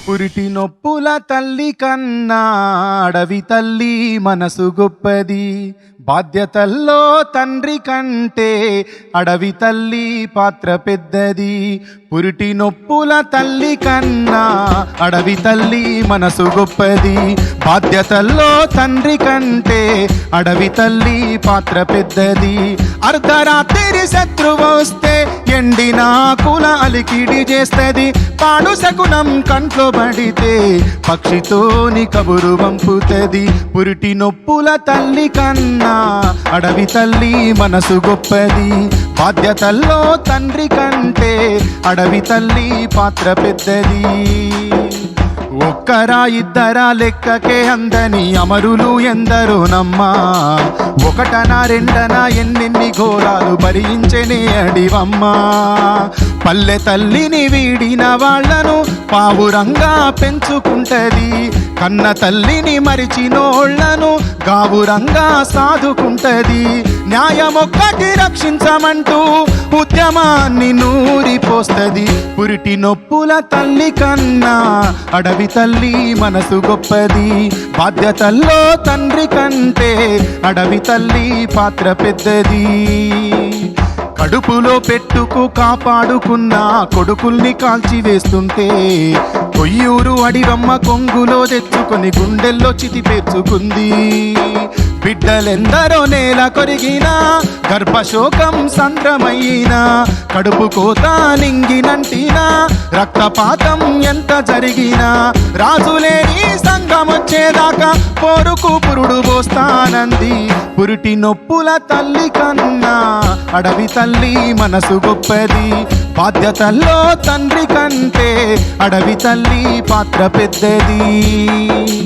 పురిటి నొప్పుల తల్లి కన్నా అడవి తల్లి మనసు గొప్పది బాధ్యతల్లో తండ్రి కంటే అడవి తల్లి పాత్ర పెద్దది పురిటి నొప్పుల తల్లి కన్నా అడవి తల్లి మనసు గొప్పది బాధ్యతల్లో తండ్రి కంటే అడవి తల్లి పాత్ర పెద్దది అర్ధరాత్రి శత్రువు వస్తే ఎండిన కుల అలికిడి చేస్తది పాడు శకునం కంట్లో పడితే పక్షితోని కబురు పంపుతది పురిటి నొప్పుల తల్లి కన్నా అడవి తల్లి మనసు గొప్పది బాధ్యతల్లో తండ్రి కంటే అడవి తల్లి పాత్ర పెద్దది ఒక్కరా ఇద్దరా లెక్కకే అందని అమరులు ఎందరో నమ్మా ఒకటనా రెండనా ఎన్నెన్ని ఘోరాలు భరించనే అడివమ్మా పల్లె తల్లిని వీడిన వాళ్లను పావురంగా పెంచుకుంటది కన్న తల్లిని మరిచినోళ్లను గావురంగా సాదుకుంటది న్యాయమొక్కటి రక్షించమంటూ ఉద్యమాన్ని నూరిపోస్తది పురిటి నొప్పుల తల్లి కన్నా అడవి తల్లి మనసు గొప్పది బాధ్యతల్లో తండ్రి కంటే అడవి తల్లి పాత్ర పెద్దది కడుపులో పెట్టుకు కాపాడుకున్న కొడుకుల్ని కాల్చి వేస్తుంటే కొయ్యూరు అడివమ్మ కొంగులో తెచ్చుకొని గుండెల్లో చితి పేర్చుకుంది బిడ్డలెందరో నేల కొరిగినా గర్భశోకం సంద్రమైనా కడుపు కోత నింగినంటినా రక్తపాతం ఎంత జరిగినా రాజులేని సంఘం వచ్చేదాకా పోరుకు పురుడు పోస్తానంది పురిటి నొప్పుల తల్లి కన్నా అడవి తల్లి మనసు గొప్పది బాధ్యతల్లో తండ్రి కంటే అడవి తల్లి పాత్ర పెద్దది